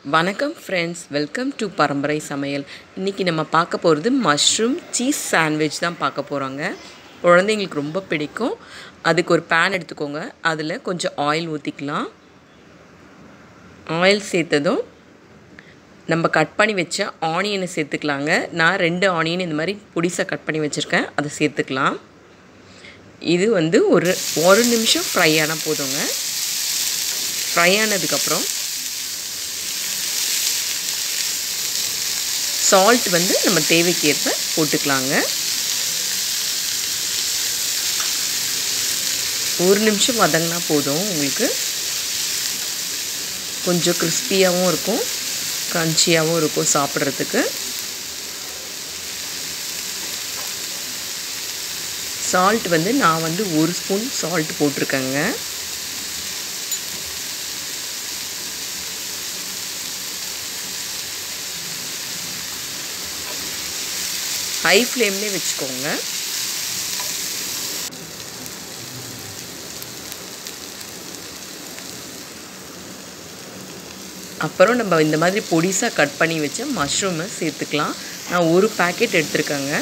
வணக்கம் friends welcome to பரம்பரை சமையல் இன்றைக்கி நம்ம பார்க்க போகிறது மஷ்ரூம் சீஸ் சாண்ட்விச் தான் பார்க்க போகிறோங்க குழந்தைங்களுக்கு ரொம்ப பிடிக்கும் அதுக்கு ஒரு பேன் எடுத்துக்கோங்க அதில் கொஞ்சம் ஆயில் ஊற்றிக்கலாம் ஆயில் சேர்த்ததும் நம்ம கட் பண்ணி வச்ச ஆனியனை சேர்த்துக்கலாங்க நான் ரெண்டு ஆனியன் இந்த மாதிரி பொடிசாக கட் பண்ணி வச்சுருக்கேன் அதை சேர்த்துக்கலாம் இது வந்து ஒரு ஒரு நிமிஷம் ஃப்ரை ஆனால் போதுங்க ஃப்ரை ஆனதுக்கப்புறம் சால்ட் வந்து நம்ம தேவைக்கேற்ப போட்டுக்கலாங்க ஒரு நிமிஷம் வதங்கினா போதும் உங்களுக்கு கொஞ்சம் கிறிஸ்பியாகவும் இருக்கும் க்ரன்ச்சியாகவும் இருக்கும் சாப்பிட்றதுக்கு சால்ட் வந்து நான் வந்து ஒரு ஸ்பூன் சால்ட் போட்டிருக்கேங்க ஹை ஃப்ளேம்லேயே வச்சுக்கோங்க அப்புறம் நம்ம இந்த மாதிரி பொடிசாக கட் பண்ணி வச்ச மஷ்ரூமை சேர்த்துக்கலாம் நான் ஒரு பேக்கெட் எடுத்திருக்கேங்க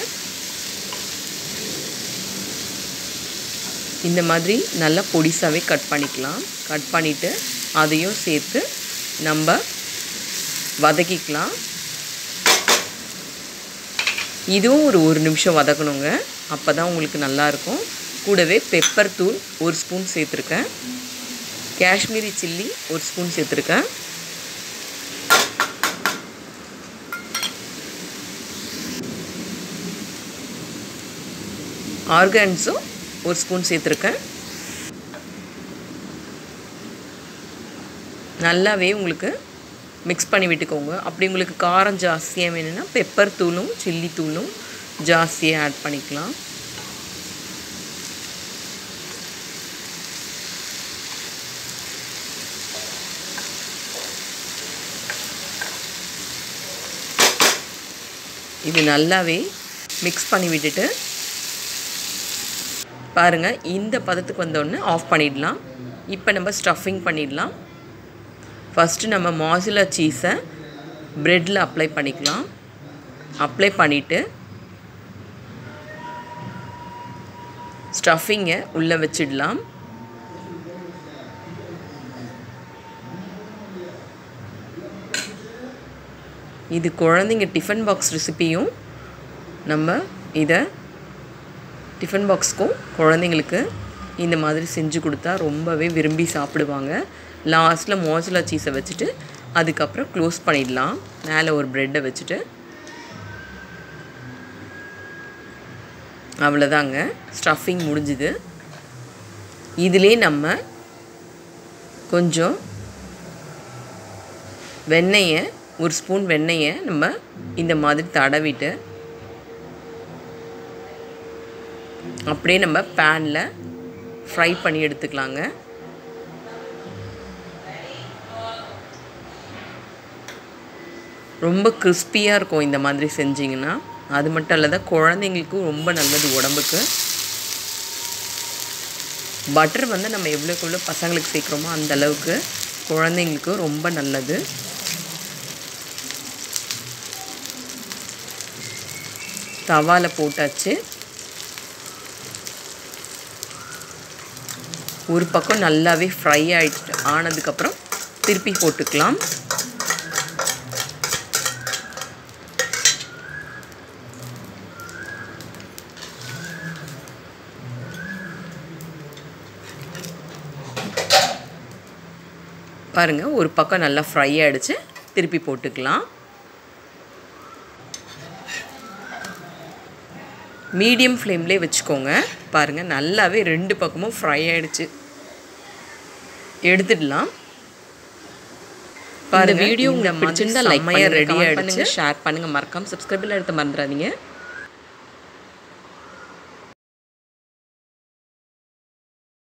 இந்த மாதிரி நல்லா பொடிசாகவே கட் பண்ணிக்கலாம் கட் பண்ணிவிட்டு அதையும் சேர்த்து நம்ம வதக்கிக்கலாம் இதுவும் ஒரு ஒரு நிமிஷம் வதக்கணுங்க அப்போ தான் உங்களுக்கு நல்லாயிருக்கும் கூடவே பெப்பர் தூள் ஒரு ஸ்பூன் சேர்த்துருக்கேன் காஷ்மீரி சில்லி ஒரு ஸ்பூன் சேர்த்துருக்கேன் ஆர்கான்ஸும் ஒரு ஸ்பூன் சேர்த்துருக்கேன் நல்லாவே உங்களுக்கு மிக்ஸ் பண்ணி விட்டுக்கோங்க அப்படி உங்களுக்கு காரம் ஜாஸ்தியாக வேணும்னா பெப்பர் தூளும் சில்லி தூளும் ஜாஸ்தியாக ஆட் பண்ணிக்கலாம் இது நல்லாவே மிக்ஸ் பண்ணி விட்டுட்டு பாருங்கள் இந்த பதத்துக்கு வந்தோடனே ஆஃப் பண்ணிடலாம் இப்போ நம்ம ஸ்டஃபிங் பண்ணிடலாம் ஃபஸ்ட்டு நம்ம மாசிலா சீஸை ப்ரெட்டில் அப்ளை பண்ணிக்கலாம் அப்ளை பண்ணிவிட்டு ஸ்டஃபிங்கை உள்ளே வச்சிடலாம் இது குழந்தைங்க டிஃபன் பாக்ஸ் ரெசிப்பியும் நம்ம இதை டிஃபன் பாக்ஸ்க்கும் குழந்தைங்களுக்கு இந்த மாதிரி செஞ்சு கொடுத்தா ரொம்பவே விரும்பி சாப்பிடுவாங்க லாஸ்ட்டில் மோசலா சீஸை வச்சுட்டு அதுக்கப்புறம் க்ளோஸ் பண்ணிடலாம் மேலே ஒரு ப்ரெட்டை வச்சுட்டு அவ்வளோதாங்க ஸ்டஃபிங் முடிஞ்சுது இதிலே நம்ம கொஞ்சம் வெண்ணெயை ஒரு ஸ்பூன் வெண்ணெயை நம்ம இந்த மாதிரி தடவிட்டு அப்படியே நம்ம பேனில் ஃப்ரை பண்ணி எடுத்துக்கலாங்க ரொம்ப கிறிஸ்பியாக இருக்கும் இந்த மாதிரி செஞ்சிங்கன்னா அது மட்டும் இல்லாத குழந்தைங்களுக்கும் ரொம்ப நல்லது உடம்புக்கு பட்டர் வந்து நம்ம எவ்வளோக்கு எவ்வளோ பசங்களுக்கு சேர்க்குறோமோ அந்த அளவுக்கு குழந்தைங்களுக்கு ரொம்ப நல்லது தவாவில் போட்டாச்சு ஒரு பக்கம் நல்லாவே ஃப்ரை ஆகிட்டு ஆனதுக்கப்புறம் திருப்பி போட்டுக்கலாம் பாருங்கள் ஒரு பக்கம் நல்லா ஃப்ரை ஆகிடுச்சு திருப்பி போட்டுக்கலாம் மீடியம் ஃப்ளேம்லேயே வச்சுக்கோங்க பாருங்கள் நல்லாவே ரெண்டு பக்கமும் ஃப்ரை ஆகிடுச்சு எடுத்துடலாம் பாருங்க வீடியோ உங்களுக்கு பிடிச்சிருந்தா லைக் பண்ணி ரெடி ஆகிடுச்சு ஷேர் பண்ணுங்கள் மறக்காமல் சப்ஸ்கிரைபில் எடுத்து மறந்துடாதீங்க